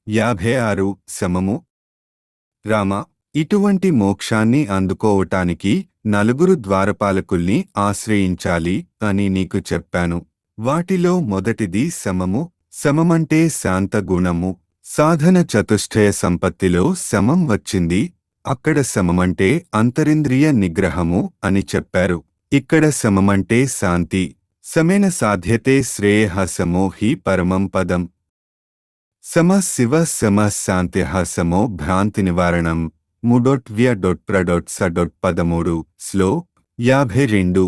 యాభై ఆరు సమము రామ ఇటువంటి మోక్షాన్ని అందుకోవటానికి నలుగురు ద్వారపాలకుల్ని ఆశ్రయించాలి అని నీకు చెప్పాను వాటిలో మొదటిది సమము సమమంటే శాంత గుణము సాధన చతుష్టయ సంపత్తిలో సమం వచ్చింది అక్కడ సమమంటే అంతరింద్రియ నిగ్రహము అని చెప్పారు ఇక్కడ సమమంటే శాంతి సమేన సాధ్యతే శ్రేయ సమో హి పరమం పదం సమ శివ సమ శాంతి సమో భ్రాంతి నివారణం మూడొట్ వ్య డొట్ ప్రడొట్ స డొట్ పదమూడు స్లో యాభై రెండు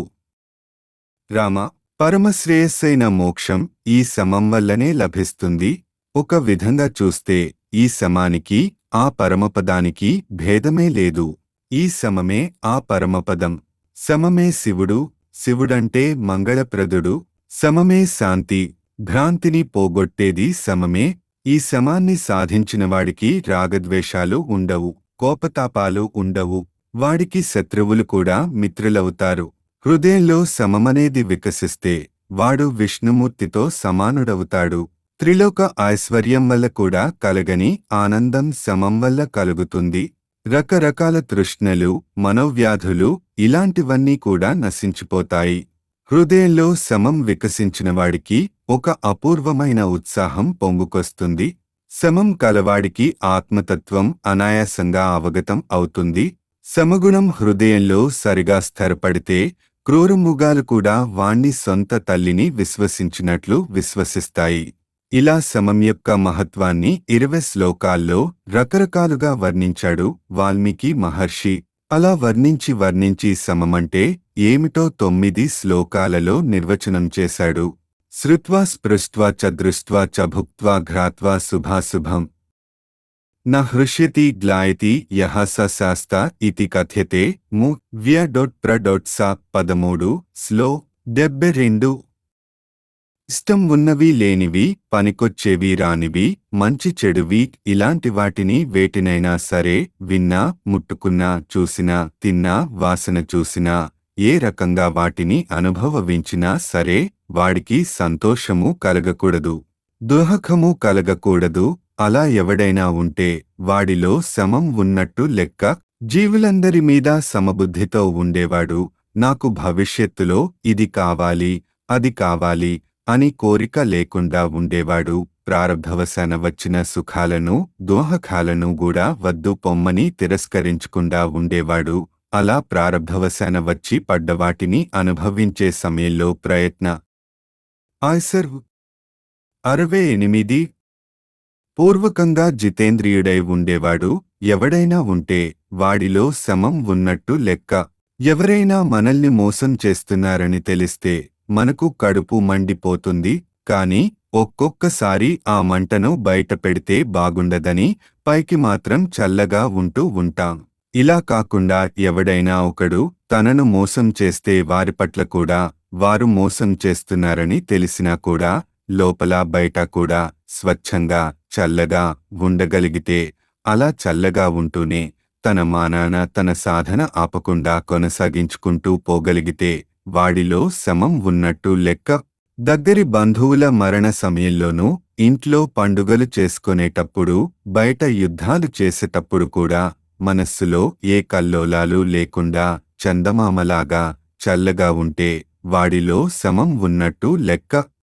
రామ పరమశ్రేయస్సైన మోక్షం ఈ సమం వల్లనే లభిస్తుంది ఒక విధంగా చూస్తే ఈ సమానికి ఆ పరమపదానికి భేదమే లేదు ఈ సమమే ఆ పరమపదం సమమే శివుడు శివుడంటే మంగళప్రదుడు సమమే శాంతి భ్రాంతిని పోగొట్టేది సమమే ఈ సమాన్ని సాధించినవాడికి రాగద్వేషాలు ఉండవు కోపతాపాలు ఉండవు వాడికి శత్రువులు కూడా మిత్రులవుతారు హృదయంలో సమమనేది వికసిస్తే వాడు విష్ణుమూర్తితో సమానుడవుతాడు త్రిలోక ఐశ్వర్యం వల్ల కూడా కలగని ఆనందం సమం వల్ల కలుగుతుంది రకరకాల తృష్ణలు మనోవ్యాధులు ఇలాంటివన్నీ కూడా నశించిపోతాయి హృదయంలో సమం వికసించిన వాడికి ఒక అపూర్వమైన ఉత్సాహం పొంగుకొస్తుంది సమం కలవాడికి ఆత్మతత్వం అనాయాసంగా అవగతం అవుతుంది సమగుణం హృదయంలో సరిగా స్థిరపడితే క్రూరముగాలు కూడా వాణ్ణి సొంత తల్లిని విశ్వసించినట్లు విశ్వసిస్తాయి ఇలా సమం యొక్క మహత్వాన్ని ఇరవై శ్లోకాల్లో రకరకాలుగా వర్ణించాడు వాల్మీకి మహర్షి అలా వర్ణించి వర్ణించి సమమంటే ఏమిటో తొమ్మిది శ్లోకాలలో నిర్వచనం చేశాడు శృత్వా స్పృష్ట్వా చ దృష్ట్వా చ భుక్త్వా ఘ్రాత్వా శుభాశుభం న హృష్యతి గ్లాయతి యహ స శాస్త ఇతి కథ్యతే ము వ్య డొట్ ప్ర డొట్ స పదమూడు స్లో డెబ్బె రెండు ఇష్టం ఉన్నవి లేనివి పనికొచ్చేవి రానివి మంచి చెడువి ఇలాంటి వాటిని వేటినైనా సరే విన్నా ముట్టుకున్నా చూసినా తిన్నా వాసన చూసినా ఏ రకంగా వాటిని అనుభవించినా సరే వాడికి సంతోషము కలగకూడదు దుహకము కలగకూడదు అలా ఎవడైనా ఉంటే వాడిలో సమం ఉన్నట్టు లెక్క జీవులందరి మీద సమబుద్ధితో ఉండేవాడు నాకు భవిష్యత్తులో ఇది కావాలి అది కావాలి అని కోరిక లేకుండా ఉండేవాడు ప్రారబ్ధవశాన వచ్చిన సుఖాలను దోహకాలను కూడా వద్దు పొమ్మని తిరస్కరించకుండా ఉండేవాడు అలా ప్రారబ్ధవశాన వచ్చి పడ్డవాటిని అనుభవించే సమయంలో ప్రయత్న ఆయ్సర్ అరవై ఎనిమిది పూర్వకంగా జితేంద్రియుడై ఉండేవాడు ఎవడైనా ఉంటే వాడిలో సమం ఉన్నట్టు లెక్క ఎవరైనా మనల్ని మోసం చేస్తున్నారని తెలిస్తే మనకు కడుపు మండిపోతుంది కాని ఒక్కొక్కసారి ఆ మంటను బయట పెడితే బాగుండదని పైకి మాత్రం చల్లగా ఉంటూ ఉంటాం ఇలా కాకుండా ఎవడైనా ఒకడు తనను మోసం చేస్తే వారి పట్ల కూడా వారు మోసం చేస్తున్నారని తెలిసినా కూడా లోపల బయట కూడా స్వచ్ఛంగా చల్లగా ఉండగలిగితే అలా చల్లగా ఉంటూనే తన మానాన తన సాధన ఆపకుండా కొనసాగించుకుంటూ పోగలిగితే వాడిలో సమం ఉన్నట్టు లెక్క దగ్గరి బంధువుల మరణ సమయంలోనూ ఇంట్లో పండుగలు చేసుకునేటప్పుడు బయట యుద్ధాలు చేసేటప్పుడు కూడా మనస్సులో ఏ కల్లోలాలు లేకుండా చందమామలాగా చల్లగా ఉంటే వాడిలో సమం ఉన్నట్టు లెక్క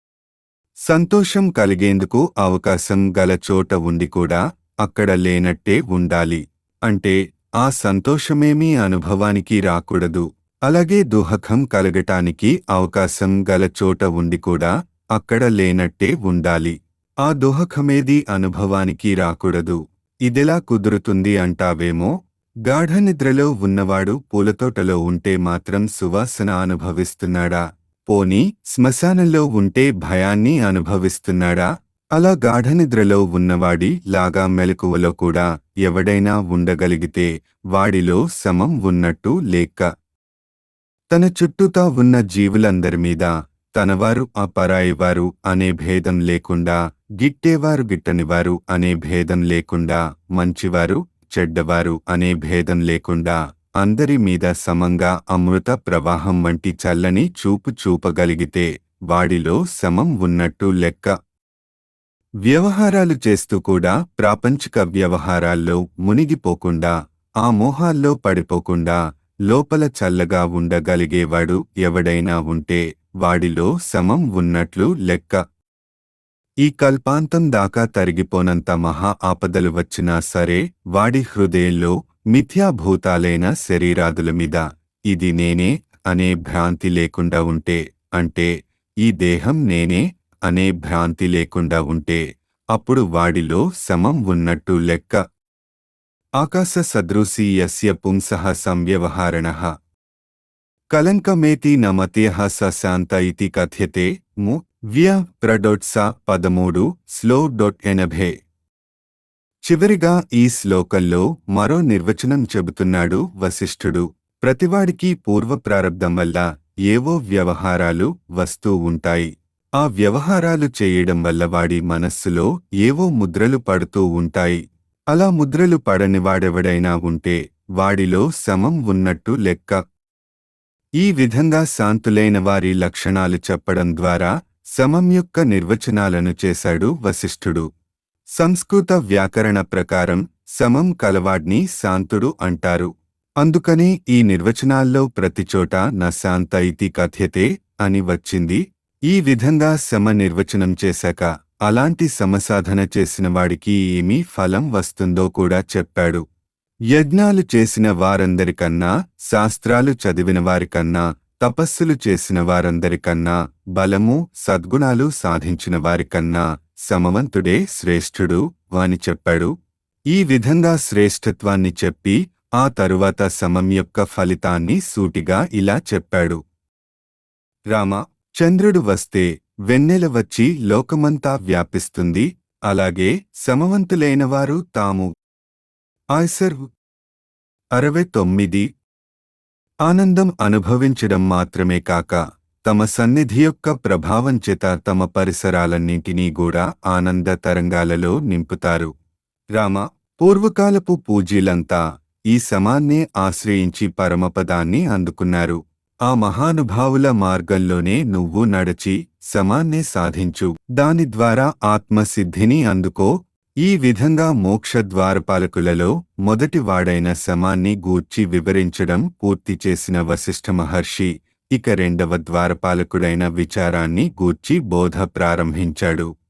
సంతోషం కలిగేందుకు అవకాశం గల చోట ఉండి కూడా అక్కడ లేనట్టే ఉండాలి అంటే ఆ సంతోషమేమీ అనుభవానికి రాకూడదు అలాగే దుహకం కలగటానికి అవకాశం గల చోట ఉండి కూడా అక్కడ లేనట్టే ఉండాలి ఆ దుహకమేది అనుభవానికి రాకూడదు ఇదెలా కుదురుతుంది అంటావేమో గాఢనిద్రలో ఉన్నవాడు పూలతోటలో ఉంటే మాత్రం సువాసన అనుభవిస్తున్నాడా పోని శ్మశానంలో ఉంటే భయాన్ని అనుభవిస్తున్నాడా అలా గాఢనిద్రలో ఉన్నవాడి లాగా మెలకువలో కూడా ఎవడైనా ఉండగలిగితే వాడిలో సమం ఉన్నట్టు లేక తన చుట్టూతా ఉన్న జీవులందరి మీద తనవారు ఆ పరాయివారు అనే భేదం లేకుండా గిట్టేవారు గిట్టనివారు అనే భేదం లేకుండా మంచివారు చెడ్డవారు అనే భేదం లేకుండా అందరి మీద సమంగా అమృత ప్రవాహం వంటి చల్లని చూపు చూపగలిగితే వాడిలో సమం ఉన్నట్టు లెక్క వ్యవహారాలు చేస్తూ కూడా ప్రాపంచిక వ్యవహారాల్లో మునిగిపోకుండా ఆ మోహాల్లో పడిపోకుండా లోపల చల్లగా ఉండగలిగేవాడు ఎవడైనా ఉంటే వాడిలో సమం ఉన్నట్లు లెక్క ఈ కల్పాంతం దాకా తరిగిపోనంత మహా ఆపదలు వచ్చినా సరే వాడి హృదయంలో మిథ్యాభూతాలైన శరీరాదుల మీద ఇది నేనే అనే భ్రాంతి లేకుండా ఉంటే అంటే ఈ దేహం నేనే అనే భ్రాంతి లేకుండా ఉంటే అప్పుడు వాడిలో సమం ఉన్నట్టు లెక్క ఆకాశ సదృశీ యస్య పుంసః సంవ్యవహారణ కలంకమేతి నమత్యః స శాంత ఇతి కథ్యతే ము వ్య ప్రడొట్స పదమూడు స్లో డొట్ ఎనభై చివరిగా ఈ శ్లోకంలో మరో నిర్వచనం చెబుతున్నాడు వశిష్ఠుడు ప్రతివాడికి పూర్వ ప్రారబ్ధం వల్ల ఏవో వ్యవహారాలు వస్తూ ఉంటాయి ఆ వ్యవహారాలు చేయడం వల్ల వాడి మనస్సులో ఏవో ముద్రలు పడుతూ ఉంటాయి అలా ముద్రలు పడనివాడెవడైనా ఉంటే వాడిలో సమం ఉన్నట్టు లెక్క ఈ విధంగా శాంతులైన వారి లక్షణాలు చెప్పడం ద్వారా సమం యొక్క నిర్వచనాలను చేశాడు వశిష్ఠుడు సంస్కృత వ్యాకరణ ప్రకారం సమం కలవాడ్ని శాంతుడు అంటారు అందుకనే ఈ నిర్వచనాల్లో ప్రతిచోట న శాంత ఇతి కథ్యతే అని వచ్చింది ఈ విధంగా సమ నిర్వచనం చేశాక అలాంటి సమసాధన చేసిన వాడికి ఏమీ ఫలం వస్తుందో కూడా చెప్పాడు యజ్ఞాలు చేసిన వారందరికన్నా శాస్త్రాలు చదివిన వారికన్నా తపస్సులు చేసిన వారందరికన్నా బలము సద్గుణాలు సాధించిన వారికన్నా సమవంతుడే శ్రేష్ఠుడు అని చెప్పాడు ఈ విధంగా శ్రేష్ఠత్వాన్ని చెప్పి ఆ తరువాత సమం యొక్క ఫలితాన్ని సూటిగా ఇలా చెప్పాడు రామ చంద్రుడు వస్తే వెన్నెల వచ్చి లోకమంతా వ్యాపిస్తుంది అలాగే సమవంతులైనవారు తాము ఆయ్సర్ అరవై తొమ్మిది ఆనందం అనుభవించడం మాత్రమే కాక తమ సన్నిధి యొక్క ప్రభావం చేత తమ పరిసరాలన్నింటినీ కూడా ఆనంద తరంగాలలో నింపుతారు రామ పూర్వకాలపు పూజీలంతా ఈ సమాన్నే ఆశ్రయించి పరమపదాన్ని అందుకున్నారు ఆ మహానుభావుల మార్గంలోనే నువ్వు నడచి సమాన్నే సాధించు దాని ద్వారా ఆత్మసిద్ధిని అందుకో ఈ విధంగా మోక్ష ద్వారపాలకులలో మొదటివాడైన సమాన్ని గూర్చి వివరించడం పూర్తి చేసిన వశిష్ఠ మహర్షి ఇక రెండవ ద్వారపాలకుడైన విచారాన్ని గూర్చి బోధ ప్రారంభించాడు